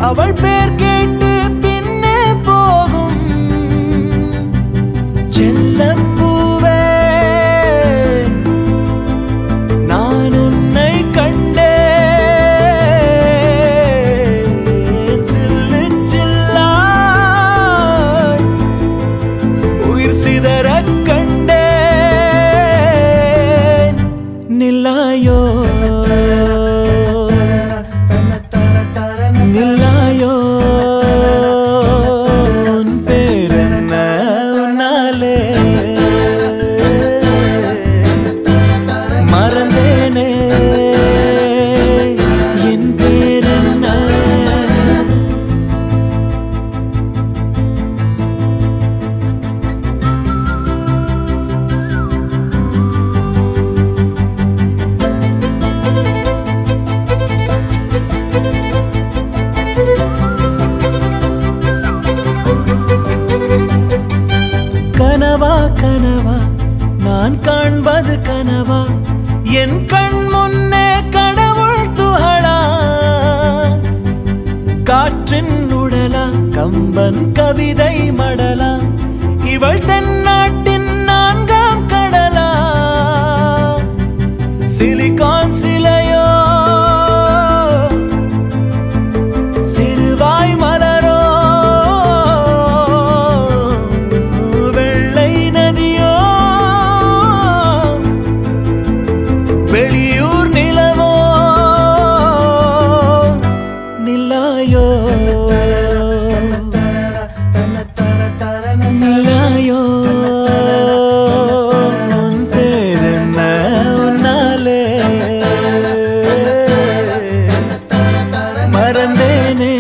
அவள் பேர் கேட்டு பின்னே போகும் செல்லப்பூவே நான் உன்னை கண்டேன் சில்லு சில்லாய் உயிர் சிதறக் கண்டேன் நில்லாயோ நில்லாயோ உன் பேரென்ன உன்னாலே மறந்தேனே என் பேரென்ன கனவா கனவா நான் காண்பது கனவா என் கண் முன்னே கடவுள் துகளா காற்றின் உடலா கம்பன் கவிதை மடலா இவள் தென்னாட்டின் நான்காம் கடலா சிலிகான் சிலையோ சிறுவாய் மலரோ வெள்ளை நதியோ வெளியூர் நிலவோ நில்லாயோ நில்லாயோ உன் பேரென்ன உன்னாலே மறந்தேனே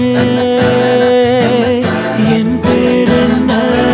என் பேரென்ன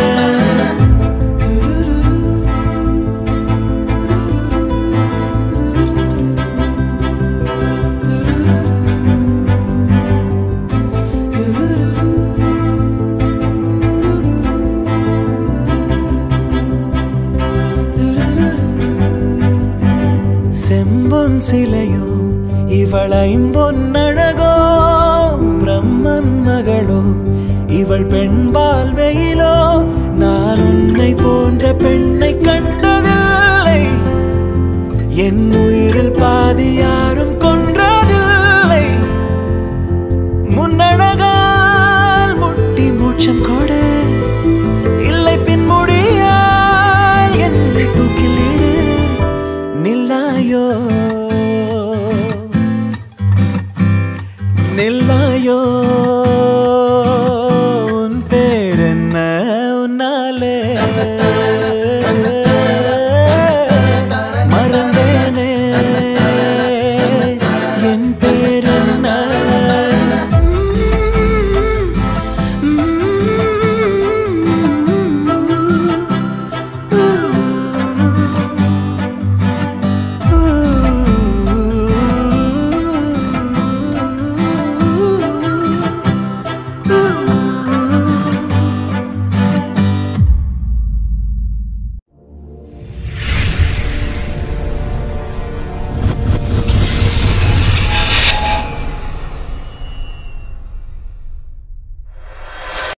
செம்பொன் சிலையோ இவள் ஐம்பொன்னழகோ பிரம்மன் மகளோ இவள் பெண்பால் வெயிலோ நான் உன்னை போன்ற பெண்ணை கண்டதில்லை என் உயிரில் பாதி யாரும் கொன்றதில்லை முன்னழகால் முட்டி மூச்சம் கொடு இல்லை பின்முடியால் என்னை தூக்கிலிடு நில்லாயோ நில்லாயோ உன் பேரென்ன உன்னாலே